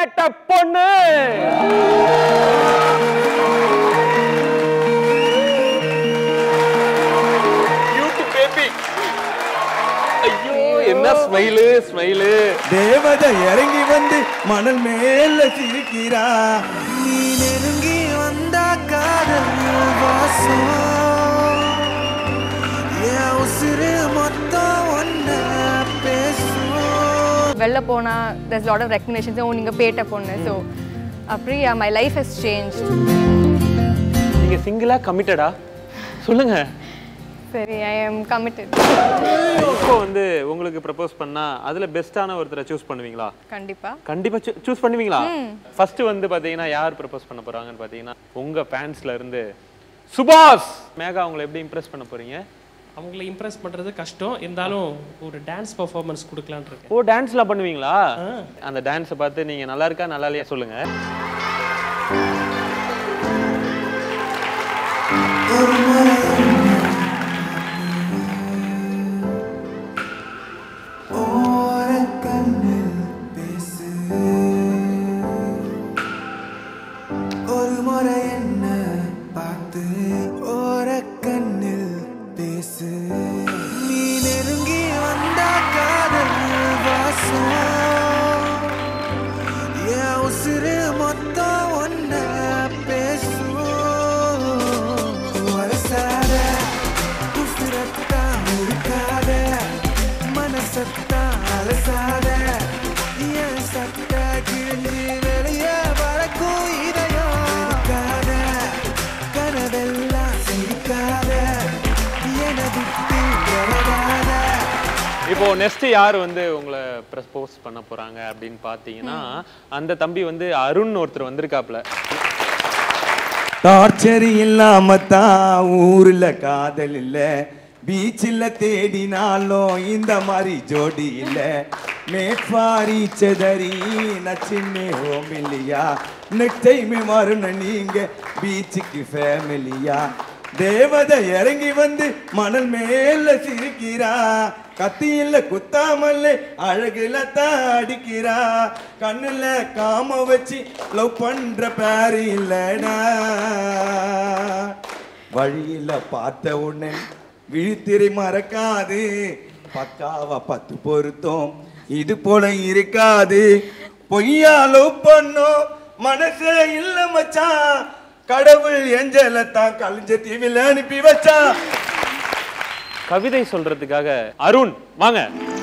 பேட்ட பொண்ணு பேபி ஐயோ என்ன ஸ்மைலு ஸ்மைலு தேவதை இறங்கி வந்து மணல் மேல சிரிக்கிறா நீ நெருங்கி வந்த காதல் வாசம் என் உசிறு மொத்தம் ஒன்ன பேசும் வெளில போனால் there's lot of recognition ஓ நீங்கள் பேட்ட பொண்ணு ஸோ அப்படி மை லைஃப் ஹஸ் சேஞ்ச் நீங்க சிங்கிளா கமிட்டடா சொல்லுங்க சரி ஐ எம் கமிட்டட் இப்போ வந்து உங்களுக்கு ப்ரப்போஸ் பண்ணா அதுல பெஸ்டான ஒருத்தரை சூஸ் பண்ணுவீங்களா கண்டிப்பாக கண்டிப்பா சூஸ் பண்ணுவீங்களா ஃபர்ஸ்ட் வந்து பாத்தீங்கன்னா யார் ப்ரப்போஸ் பண்ண போறாங்கன்னு பாத்தீங்கன்னா உங்க ஃபேன்ஸ்ல இருந்து சுபாஷ் மேகா உங்களை எப்படி இம்ப்ரெஸ் பண்ண போறீங்க அவங்கள இம்ப்ரெஸ் பண்றது கஷ்டம் இருந்தாலும் ஒரு டான்ஸ் பர்ஃபார்மன்ஸ் கொடுக்கலான்னு இருக்கேன் ஓ டான்ஸ்லாம் பண்ணுவீங்களா அந்த டான்ஸை பார்த்து நீங்க நல்லா இருக்கா நல்லா இல்லையா சொல்லுங்க ஓரக்கண்ணில் பேசு ஒரு முறை என்ன பார்த்து ஓரக்கண்ணில் பேசு நீ நெருங்கி வந்த காதல் வாசம் என் உசிறு மொத்தம் ஒன்ன பேசும் வரசாத உசிரத்தான் இருக்காத மனசத்தான் அலசாத என் சட்ட கிழிஞ்சு வெளியே பறக்கும் இதயம் இருக்காத கனவெல்லாம் சிரிக்காத என விட்டு விலகாத இப்போ நெக்ஸ்ட் யார் வந்து உங்களை ப்ரப்போஸ் பண்ண போறாங்க அப்படின்னு பார்த்தீங்கன்னா அந்த தம்பி வந்து அருண் ஒருத்தர் வந்திருக்காப்ல டார்ச்சர் இல்லாம தான் ஊர்ல காதல் இல்ல பீச்சில் தேடினாலும் இந்த மாதிரி ஜோடி இல்ல மேற்பாரி செதறி நச்சின்னு ஹோம் இல்லையா நெக்ஸ்ட் டைம் வரணும் நீங்க பீச்சுக்கு ஃபேமிலியா தேவதை இறங்கி வந்து மணல் மேல சிரிக்கிறா கத்தியில குத்தாமல்ல அழகுல தான் அடிக்கிறா கண்ணுல காம வச்சு லவ் பண்ற பேரு இல்லடா வழியில பார்த்த உடனே விழித்திரை மறக்காது பக்காவா பத்து பொருத்தம் இது போல இருக்காது பொய்யா லவ் பண்ணோம் மனசே இல்ல மச்சான் கடவுள் எஞ்சலத்தான் கழிஞ்ச தீவில அனுப்பி வச்சான் கவிதை சொல்றதுக்காக அருண் வாங்க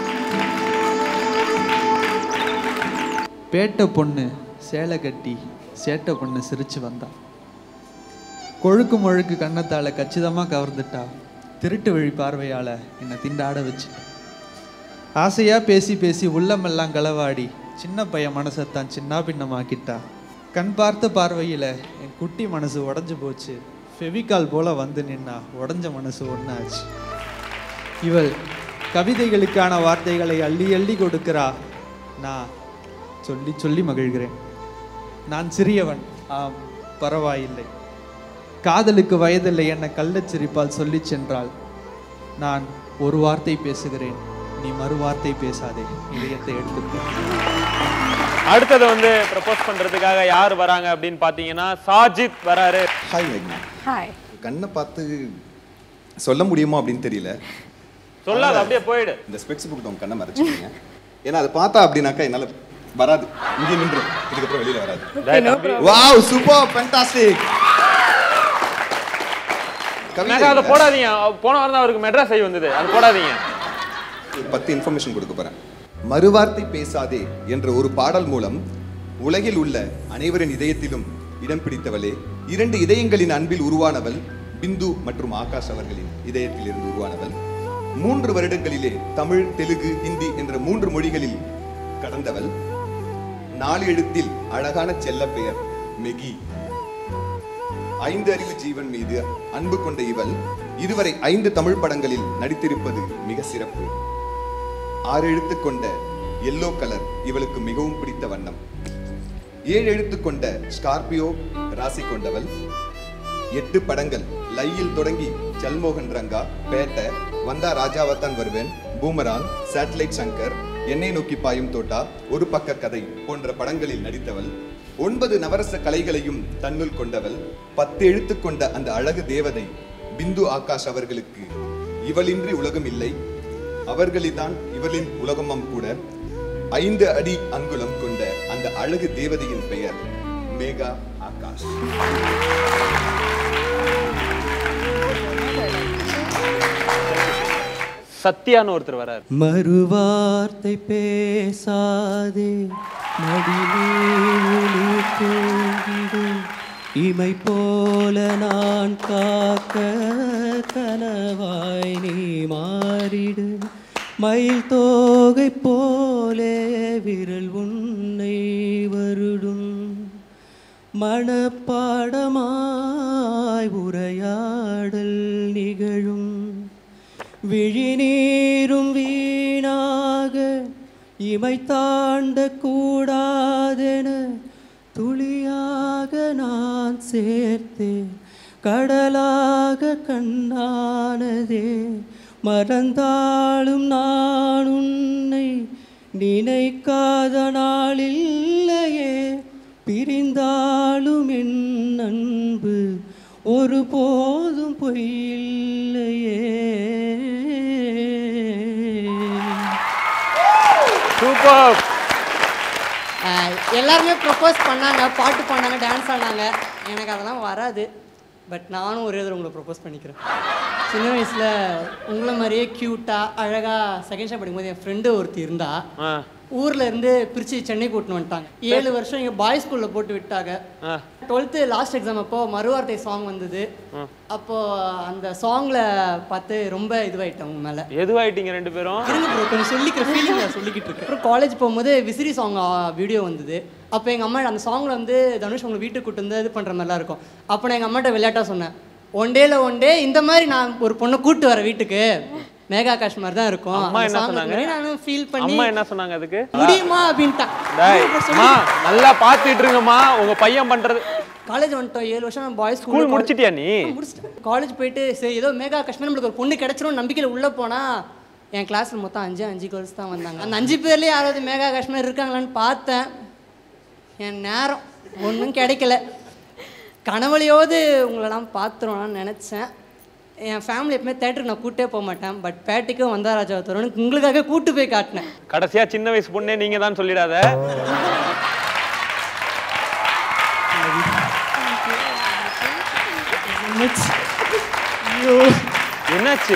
பேட்ட பொண்ணு சேலை கட்டி சேட்டை பொண்ணு சிரிச்சு வந்தா கொழுக்கு முழுக்கு கன்னத்தால கச்சிதமாக கவர்ந்துட்டா திருட்டு வழி பார்வையால என்னை திண்டாட வச்சு ஆசையா பேசி பேசி உள்ளமெல்லாம் களவாடி சின்ன பையன் மனசைத்தான் சின்ன பின்னமாக்கிட்டா கண் பார்த்த பார்வையில என் குட்டி மனசு உடஞ்சு போச்சு ஃபெவிகால் போல வந்து நின்னா உடஞ்ச மனசு ஒன்னாச்சு இவள் கவிதைகளுக்கான வார்த்தைகளை அள்ளி அள்ளி கொடுக்கிறா நான் சொல்லி சொல்லி மகிழ்கிறேன் நான் சிறியவன் ஆம் பரவாயில்லை காதலுக்கு வயதில்லை என கள்ளச் சிரிப்பால் சொல்லிச் சென்றாள் நான் ஒரு வார்த்தை பேசுகிறேன் நீ மறு வார்த்தை பேசாதே இதயத்தை எடுத்துக்கோ அடுத்தது வந்து ப்ரப்போஸ் பண்றதுக்காக யார் வராங்க அப்படின்னு பார்த்தீங்கன்னா சாஜித் வராரு ஹாய் மேக்னா ஹாய் கண்ணை பார்த்து சொல்ல முடியுமா அப்படின்னு தெரியல சொல்லாத அப்படியே போயிடு இந்த ஸ்பெக்ஸ் புக்கு உங்க கண்ணை மறைச்சிருக்கீங்க ஏன்னா அதை பார்த்தா அப்படின்னாக்கா என்னால வராது இங்கே நின்று இதுக்கப்புறம் வெளியில வராது டேய் தம்பி. வாவ் சூப்பர் ஃபேண்டாஸ்டிக் மேகா அதை போடாதீங்க போன வாரம் தான் அவருக்கு மெட்ராஸ் ஐ வந்தது அது போடாதீங்க பத்து இன்ஃபர்மேஷன் கொடுக்க போறேன் மறுவார்த்தை பேசாதே என்ற ஒரு பாடல் மூலம் உலகில் உள்ள அனைவரின் இதயத்திலும் இடம் பிடித்தவளே இரண்டு இதயங்களின் அன்பில் உருவானவள் பிந்து மற்றும் ஆகாஷ் அவர்களின் இதயத்தில் இருந்து உருவானவள் மூன்று வருடங்களிலே தமிழ் தெலுங்கு ஹிந்தி என்ற மூன்று மொழிகளில் கடந்தவள் நாலு எழுத்தில் அழகான செல்ல பெயர் மெகி ஐந்து அறிவு ஜீவன் மீது அன்பு கொண்ட இவள் இதுவரை ஐந்து தமிழ் படங்களில் நடித்திருப்பது மிக சிறப்பு ஆறு எழுத்து கொண்ட எல்லோ கலர் இவளுக்கு மிகவும் பிடித்த வண்ணம் ஏழு எழுத்து கொண்ட ஸ்கார்பியோ ராசி கொண்டவள் எட்டு படங்கள் லையில் தொடங்கி ஜல்மோகன் ரங்கா பேட்ட வந்தா ராஜாவத்தான் வருவேன் பூமரான் சேட்டலைட் சங்கர் என்னை நோக்கி பாயும் தோட்டா ஒரு பக்க கதை போன்ற படங்களில் நடித்தவள் ஒன்பது நவரச கலைகளையும் தன்னுள் கொண்டவள் பத்து எழுத்து கொண்ட அந்த அழகு தேவதை பிந்து ஆகாஷ் அவர்களுக்கு இவளின்றி உலகம் இல்லை அவர்களிதான் இவளின் உலகமும் கூட ஐந்து அடி அங்குலம் கொண்ட அந்த அழகு தேவதையின் பெயர் மேகா ஆகாஷ் சத்யான்னு ஒருத்தர் வராரு மறுவார்த்தை பேசாதே மடிலே ஒளி தூங்கிடும் இமை போல நான் காக்க கனவாய் நீ மாறிடு மயில் தோகை போலே விரல் உன்னை வருடும் மனப்பாடமாய் உரையாடல் நிகழும் விழிநீரும் வீணாக இமை தாண்ட கூடாதென துளியாக நான் சேர்த்தேன் கடலாக கண்ணானதே மறந்தாலும் நான் உன்னை நினைக்காத நாளில்லையே பிரிந்தாலும் என் அன்பு ஒருபோதும் பொய்யில்லையே சூப்பர் ஆஹ் எல்லாருமே ப்ரப்போஸ் பண்ணாங்க பாட்டு பண்ணாங்க டான்ஸ் ஆடினாங்க எனக்கு அதெல்லாம் வராது பட் நானும் ஒரே தடவை உங்களை ப்ரப்போஸ் பண்ணிக்கிறேன் சின்ன வயசில் உங்களை மாதிரியே க்யூட்டாக அழகாக செகண்ட் ஷாப் படிக்கும்போது என் ஃப்ரெண்டு ஒருத்தி இருந்தா ஆ ஊர்ல இருந்து பிரிச்சு சென்னை கூட்டின்னு வந்துட்டாங்க ஏழு வருஷம் இங்கே பாய்ஸ் ஸ்கூலில் போட்டு விட்டாங்க ஆ டுவெல்த்து லாஸ்ட் எக்ஸாம் அப்போ மறுவார்த்தை சாங் வந்தது அப்போ அந்த சாங்ல பார்த்து ரொம்ப இதுவாயிட்டேன் உங்க மேல எதுவாயிட்டீங்க ரெண்டு பேரும் இருங்க ப்ரோ கொஞ்சம் சொல்லிக்கிற ஃபீலிங் சொல்லிக்கிட்டு இருக்கேன் அப்புறம் காலேஜ் போகும்போது விசிறி சாங் வீடியோ வந்தது அப்போ எங்கள் அம்மா அந்த சாங்கில் வந்து தனுஷ் உங்களை வீட்டுக்கு கூட்டு வந்து இது பண்ணுற மாதிரிலாம் இருக்கும் அப்போ நான் எங்கள் அம்மாட்ட விளையாட்டாக சொன்னேன் ஒன் டேல ஒன் டே இந்த மாதிரி நான் ஒரு பொண்ணை கூட்டு வரேன் வீட்டுக்கு மேகா ஆகாஷ் மாதிரி தான் இருக்கும் அம்மா அந்த என்ன song சொன்னாங்க? முன்னாடி நானும் ஃபீல் பண்ணி அம்மா என்ன சொன்னாங்க அதுக்கு முடியுமா அப்படின்ட்டான் டேய் அம்மா நல்லா பாத்துட்டு இருங்கம்மா உங்க பையன் பண்றது காலேஜ் வந்துட்டோம் ஏழு வருஷம் பாய்ஸ் ஸ்கூல் முடிச்சிட்டியா நீ முடிச்சிட்டேன் காலேஜ் போயிட்டு சரி ஏதோ மேகா காஷ்மீர் நம்மளுக்கு ஒரு பொண்ணு கிடைச்சிரும் நம்பிக்கையில் உள்ளே போனால் என் கிளாஸில் மொத்தம் அஞ்சு அஞ்சு கேர்ள்ஸ் தான் வந்தாங்க அந்த அஞ்சு பேர்லேயே யாராவது மேகா காஷ்மீர் இருக்காங்களான்னு பார்த்தேன் என் நேரம் ஒன்றும் கிடைக்கல கனவுலையாவது உங்களெல்லாம் பார்த்துருவோம்னு நினச்சேன் என் ஃபேமிலி எப்பவுமே தேட்டருக்கு நான் கூட்டே போக மாட்டேன் பட் பேட்டிக்கும் வந்தா ராஜா தருவனுக்கு உங்களுக்காக கூட்டு போய் காட்டினேன் கடைசியா சின்ன வயசு பொண்ணே நீங்க தான் சொல்லிடாத என்னாச்சு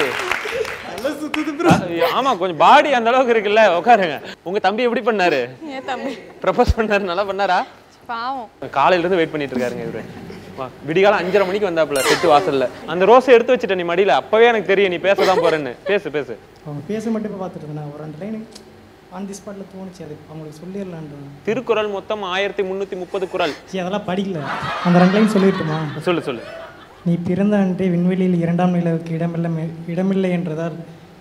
ஆ, ஆமா கொஞ்சம் பாடி அந்த அளவுக்கு இருக்குல்ல உட்காருங்க உங்க தம்பி எப்படி பண்ணாரு என் தம்பி ப்ரப்போஸ் பண்ணாரு நல்லா பண்ணாரா பாவம் காலையில இருந்து வெயிட் பண்ணிட்டு இருக்காருங்க இவரு வா, விடிகாலம் அஞ்சரை மணிக்கு வந்தாப்புல செட்டு வாசல்ல அந்த ரோஸை எடுத்து வச்சுட்ட நீ மடியில அப்பவே எனக்கு தெரியும் நீ பேசதான் போறேன்னு பேசு பேசு அவங்க பேச மட்டும் இப்போ பார்த்துட்டு இருந்தேன் ஒரு ரெண்டு லைன் ஆன் தி ஸ்பாட்டில் தோணுச்சு அது அவங்களுக்கு சொல்லிடலான்ட்டு திருக்குறள் மொத்தம் ஆயிரத்தி முந்நூற்றி முப்பது குறள் சரி அதெல்லாம் படிக்கல அந்த ரெண்டு லைன் சொல்லிட்டுமா சொல்லு சொல்லு நீ பிறந்த அன்றே விண்வெளியில் இரண்டாம் நிலவுக்கு இடமில்லை மே- இடமில்லை என்றதால்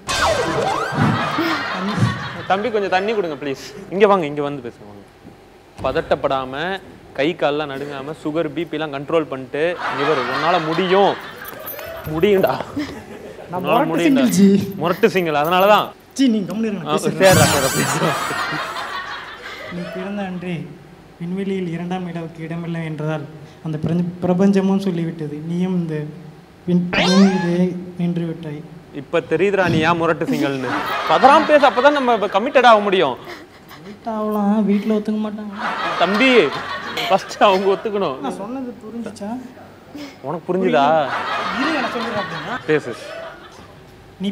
தம்பி கொஞ்சம் தண்ணி கொடுங்க ப்ளீஸ் இங்க வாங்க இங்க வந்து பேசுங்க வாங்க பதட்டப்படாம கை கால்லாம் நடுங்காம சுகர் பிபிலாம் கண்ட்ரோல் பண்ணிட்டு இங்க பாரு உன்னால முடியும் முடியும்டா உன்னால முடியும்டா முரட்டு சிங்கிள் அதனால தான் சி நீ கம்முனு இருங்க, நான் பேசுறேன். சரிடா சரிடா பேசுறேன் நீ பிறந்த அன்றே விண்வெளியில் இரண்டாம் நிலவுக்கு இடமில்லை என்றதால் அந்த பிரபஞ்ச- பிரபஞ்சமும் சொல்லிவிட்டது நீயும் இந்த விண் பூமியிலே நின்று விட்டாய் இப்ப தெரியுதுடா நீ ஏன் முரட்டு சிங்கல்னு பதறாம பேச அப்பதான் நம்ம கமிட்டட் ஆக முடியும் வீட்டு ஆகலாம் வீட்டில் ஒத்துக்க மாட்டாங்க தம்பி ஃபர்ஸ்ட் அவங்க ஒத்துக்கணும் நான் சொன்னது புரிஞ்சுச்சா உனக்கு புரிஞ்சுதா இரு எனக்கு சொல்லுறேன் அப்படின்னா பேசு நீ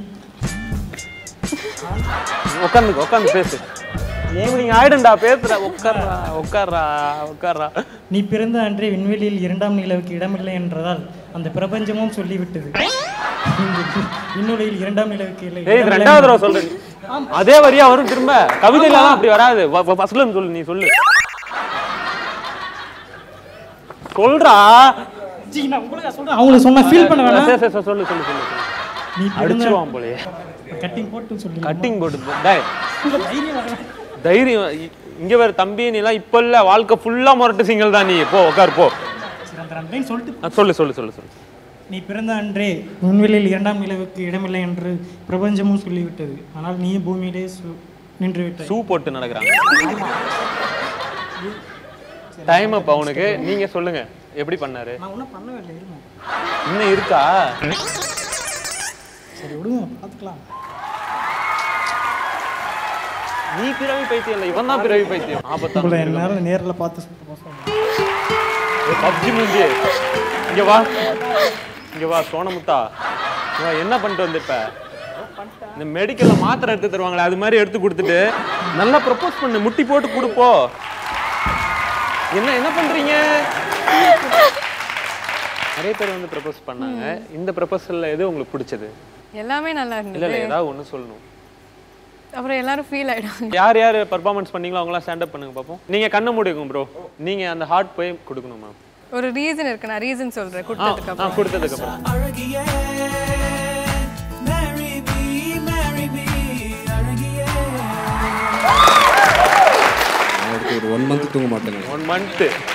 உட்காந்து உட்காந்து பேசு ஈவினிங் ஆயிடும்டா பேசுற உட்கார்றா உட்கார்றா உட்கார்றா நீ பிறந்த அன்றே விண்வெளியில் இரண்டாம் நிலவுக்கு இடமில்லை என்றதால் அந்த பிரபஞ்சமும் சொல்லிவிட்டது விண்ணுலையில் இரண்டாம் நிலவுக்கு இல்லை ஏய் இது ரெண்டாவது தடவை சொல்றேன் அதே வரியா வரும் திரும்ப கவிதையில எல்லாம் அப்படி வராது ஃபர்ஸ்ட்ல இருந்து சொல்லு நீ சொல்லு சொல்றா ஜி, நான் உங்களுக்கு சொல்றேன் அவங்களுக்கு சொன்னா ஃபீல் பண்ண வேணாம் சரி, சரி, சரி, சொல்லு சொல்லு சொல்லு சொல்லு. நீ பிறந்த அடிச்சிருவான் போலயே கட்டிங் போட்டு சொல்லி கட்டிங் போட்டு டேய் தைரியம் வரணும். தைரியம் இ- இங்க வேற தம்பி நீ எல்லாம் இப்ப இல்ல வாழ்க்கை ஃபுல்லா முரட்டு சிங்கிள் தான் நீ போ உட்கார் போ சரி அந்த ரெண்டு line சொல்லிட்டு ஆ, சொல்லு சொல்லு சொல்லு சொல்லு நீ பிறந்த அன்றே விண்வெளியில் இரண்டாம் நிலவுக்கு இடமில்லை என்று பிரபஞ்சமும் சொல்லிவிட்டது ஆனால் நீ பூமியிலே சு- நின்று விட்டேன் ஷூ போட்டு நடக்கிறாங்க டைம் அப்ப அவனுக்கு நீங்க சொல்லுங்க எப்படி பண்ணாரு நான் ஒன்றும் பண்ணவே இல்லை இருங்க இன்னும் இருக்கா சரி விடுங்க பார்த்துக்கலாம் நீ பிறவி பைத்தியம் இல்ல இவன் தான் பிறவி பைத்தியம் உங்களை ஆபத்தான என்னால் நேரில் பார்த்து சொல்லுங்க பப்ஜி மூஞ்சி இங்க வா இங்க வா சோனமுத்தா இங்க வா, என்ன பண்ணிட்டு வந்திருப்ப இந்த மெடிக்கல்ல மாத்திரை எடுத்து தருவாங்களே அது மாதிரி எடுத்து கொடுத்துட்டு நல்லா ப்ரப்போஸ் பண்ணு முட்டி போட்டு கொடுப்போ என்ன என்ன பண்றீங்க நிறைய பேர் வந்து ப்ரப்போஸ் பண்ணாங்க இந்த ப்ரப்போசல்ல எது உங்களுக்கு பிடிச்சது எல்லாமே நல்லா இல்ல இருந்தது இல்ல ஏதாவது ஒண்ணு சொல்லணும் அப்புறம் எல்லாரும் ஃபீல் ஆயிடுவாங்க யார் யார் பர்ஃபார்மன்ஸ் பண்ணீங்களோ அவங்களாம் ஸ்டாண்ட் அப் பண்ணுங்க பாப்போம் நீங்க கண்ணை மூடிக்கும் ப்ரோ நீங்க அந்த ஹார்ட் போய் கொடுக்கணும் மேம் ஒரு ரீசன் இருக்கு நான் ரீசன் சொல்றேன் கொடுத்ததுக்கு ஆ அப்புறம் கொடுத்ததுக்கு அப்புறம் அழகியே marry me marry me அழகியே நான் அடுத்து ஒரு ஒன் மந்த் தூங்க மாட்டேங்க ஒன் மந்த்